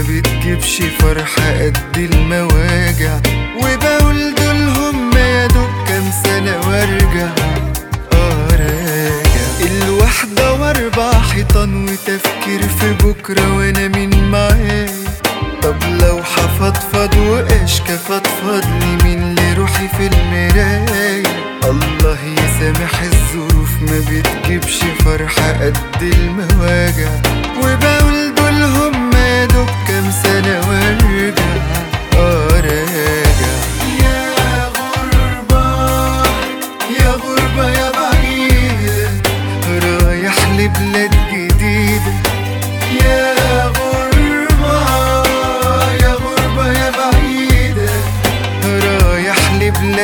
بتجيبش فرحة قد المواجع وبقول دول هم يا دوب كام سنة وارجع اه راجع الوحدة واربع حيطان وتفكير في بكرة وانا مين معايا طب لو حفضفض واشكى فضفض لي مين لروحي في المراية الله يسامح الظروف ما بتجيبش فرحة قد المواجع وبقول